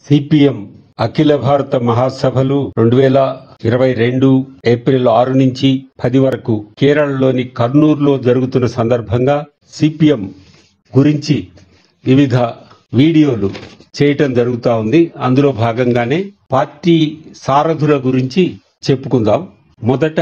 CPM అఖిల భారత మహాసభలు రెండు వేల ఇరవై రెండు ఏప్రిల్ ఆరు నుంచి పది వరకు కేరళలోని కర్నూలులో జరుగుతున్న సందర్భంగా సిపిఎం గురించి వివిధ వీడియోలు చేయటం జరుగుతా ఉంది అందులో భాగంగానే పార్టీ సారథుల గురించి చెప్పుకుందాం మొదట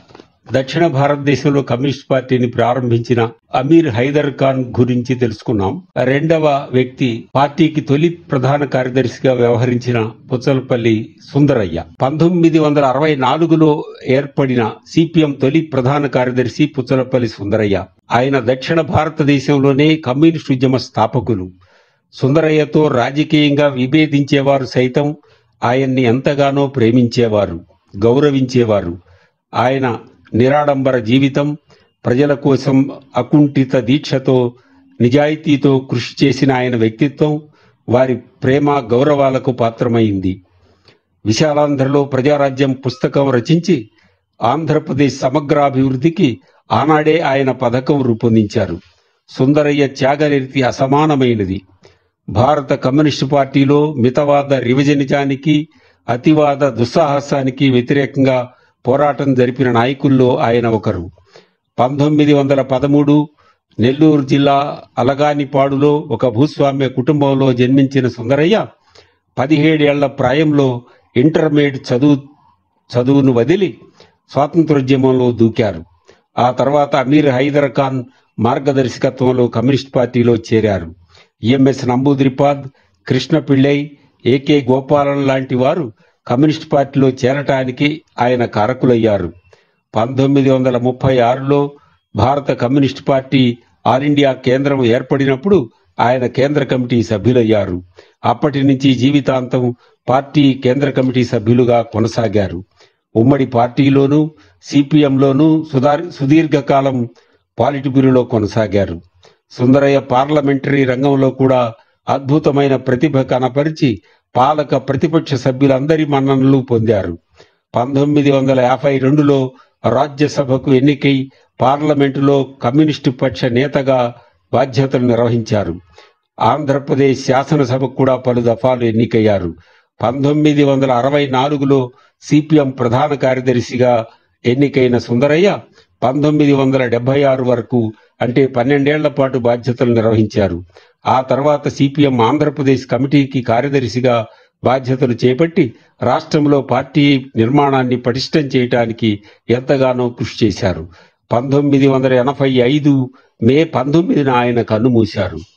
దక్షిణ భారతదేశంలో కమ్యూనిస్ట్ పార్టీని ప్రారంభించిన అమీర్ హైదర్ ఖాన్ గురించి తెలుసుకున్నాం రెండవ వ్యక్తి పార్టీకి తొలి ప్రధాన కార్యదర్శిగా వ్యవహరించిన పుచ్చలపల్లి సుందరయ్య పంతొమ్మిది వందల అరవై నాలుగులో ఏర్పడిన సిపిఎం తొలి ప్రధాన కార్యదర్శి పుచ్చలపల్లి సుందరయ్య ఆయన దక్షిణ భారతదేశంలోనే కమ్యూనిస్ట్ ఉద్యమ స్థాపకులు సుందరయ్యతో రాజకీయంగా విభేదించేవారు సైతం ఆయన్ని ఎంతగానో ప్రేమించేవారు గౌరవించేవారు ఆయన నిరాడంబర జీవితం ప్రజల కోసం అకుంఠిత దీక్షతో నిజాయితీతో కృషి చేసిన ఆయన వ్యక్తిత్వం వారి ప్రేమ గౌరవాలకు పాత్రమైంది విశాలాంధ్రలో ప్రజారాజ్యం పుస్తకం రచించి ఆంధ్రప్రదేశ్ సమగ్రాభివృద్ధికి ఆనాడే ఆయన పథకం రూపొందించారు సుందరయ్య త్యాగనిరతి అసమానమైనది భారత కమ్యూనిస్టు పార్టీలో మితవాద రివిజనిజానికి అతివాద దుస్సాహసానికి వ్యతిరేకంగా పోరాటం జరిపిన నాయకుల్లో ఆయన ఒకరు పంతొమ్మిది వందల పదమూడు నెల్లూరు జిల్లా అలగానిపాడులో ఒక భూస్వామ్య కుటుంబంలో జన్మించిన సుందరయ్య పదిహేడేళ్ల ప్రాయంలో ఇంటర్మీడియట్ చదువు చదువును వదిలి స్వాతంత్రోద్యమంలో దూకారు ఆ తర్వాత అమీర్ హైదర్ ఖాన్ మార్గదర్శకత్వంలో కమ్యూనిస్ట్ పార్టీలో చేరారు ఈఎంఎస్ నంబూద్రిపాద్ కృష్ణ పిళ్ళై ఏకే గోపాలన్ లాంటి వారు కమ్యూనిస్ట్ పార్టీలో చేరటానికి ఆయన కారకులయ్యారు పంతొమ్మిది వందల ముప్పై ఆరులో భారత కమ్యూనిస్ట్ పార్టీ ఆల్ ఇండియా కేంద్రం ఏర్పడినప్పుడు ఆయన కేంద్ర కమిటీ సభ్యులయ్యారు అప్పటి నుంచి జీవితాంతం పార్టీ కేంద్ర కమిటీ సభ్యులుగా కొనసాగారు ఉమ్మడి పార్టీలోనూ సిపిఎంలోనూ సుధార్ సుదీర్ఘకాలం పాలిట్ బ్యూరోలో కొనసాగారు సుందరయ్య పార్లమెంటరీ రంగంలో కూడా అద్భుతమైన ప్రతిభ కనపరిచి పాలక ప్రతిపక్ష సభ్యులందరి మన్ననలు పొందారు పంతొమ్మిది వందల యాభై రెండులో రాజ్యసభకు ఎన్నికై పార్లమెంటులో కమ్యూనిస్టు పక్ష నేతగా బాధ్యతలు నిర్వహించారు ఆంధ్రప్రదేశ్ శాసనసభకు కూడా పలు దఫాలు ఎన్నికయ్యారు పంతొమ్మిది వందల అరవై నాలుగులో సిపిఎం ప్రధాన కార్యదర్శిగా ఎన్నికైన సుందరయ్య పంతొమ్మిది వందల డెబ్బై ఆరు వరకు అంటే పన్నెండేళ్ల పాటు బాధ్యతలు నిర్వహించారు ఆ తర్వాత సిపిఎం ఆంధ్రప్రదేశ్ కమిటీకి కార్యదర్శిగా బాధ్యతలు చేపట్టి రాష్ట్రంలో పార్టీ నిర్మాణాన్ని పటిష్టం చేయటానికి ఎంతగానో కృషి చేశారు పంతొమ్మిది వందల ఎనభై ఐదు మే పంతొమ్మిదిన ఆయన కన్నుమూశారు